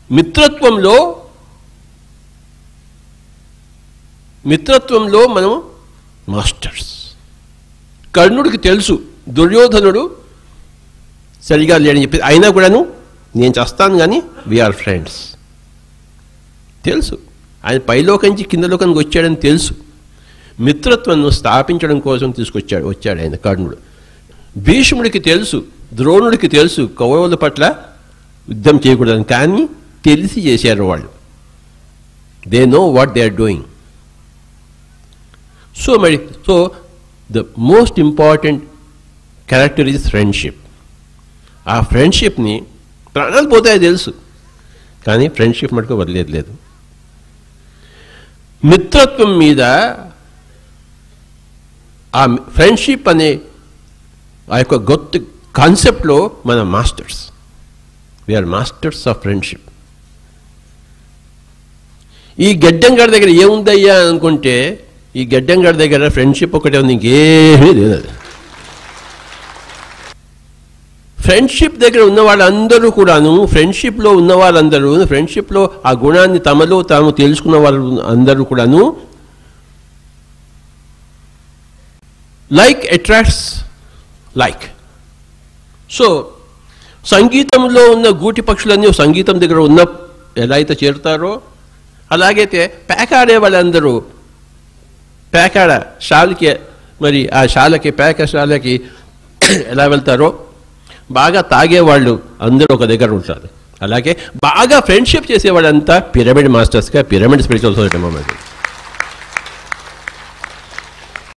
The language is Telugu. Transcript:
మిత్రత్వంలో మిత్రత్వంలో మనం మాస్టర్స్ కర్ణుడికి తెలుసు దుర్యోధనుడు సరిగా లేడని చెప్పి అయినా కూడాను నేను చేస్తాను కానీ వీఆర్ ఫ్రెండ్స్ తెలుసు ఆయన పైలోకం నుంచి కింద లోకానికి వచ్చాడని తెలుసు మిత్రత్వంను స్థాపించడం కోసం తీసుకొచ్చాడు వచ్చాడు ఆయన కర్ణుడు భీష్ముడికి తెలుసు ద్రోణుడికి తెలుసు కౌరవుల పట్ల యుద్ధం చేయకూడదని కానీ తెలిసి చేశారు వాళ్ళు they know what they are doing so మరి so the most important character is friendship ఆ ఫ్రెండ్షిప్ని ప్రాణాలు పోతాయో తెలుసు కానీ ఫ్రెండ్షిప్ మటుకు వదిలేదు లేదు మిత్రత్వం మీద ఆ ఫ్రెండ్షిప్ అనే ఆ యొక్క గొప్ప కాన్సెప్ట్లో మన masters we are masters of friendship ఈ గడ్డంగాడి దగ్గర ఏముందయ్యా అనుకుంటే ఈ గడ్డంగాడి దగ్గర ఫ్రెండ్షిప్ ఒకటే ఉంది ఇంకేమీ లేదు అది. ఫ్రెండ్షిప్ దగ్గర ఉన్న వాళ్ళందరూ కూడాను ఫ్రెండ్షిప్లో ఉన్న వాళ్ళందరూ ఫ్రెండ్షిప్లో ఆ గుణాన్ని తమలో తాము తెలుసుకున్న వాళ్ళు అందరూ కూడాను లైక్ అట్రాక్ట్స్ లైక్ సో సంగీతంలో ఉన్న గూటి పక్షులన్నీ సంగీతం దగ్గర ఉన్న ఎలా అయితే చేరుతారో అలాగైతే పేకాడే వాళ్ళందరూ పేకాడ శాలకి మరి ఆ శాలకి పేక శాలకి ఎలా వెళ్తారో బాగా తాగేవాళ్ళు అందరూ ఒక దగ్గర ఉంటారు అలాగే బాగా ఫ్రెండ్షిప్ చేసేవాళ్ళంతా పిరమిడ్ మాస్టర్స్గా పిరమిడ్ స్పిరిచువల్ సొసైటీ మెంబర్స్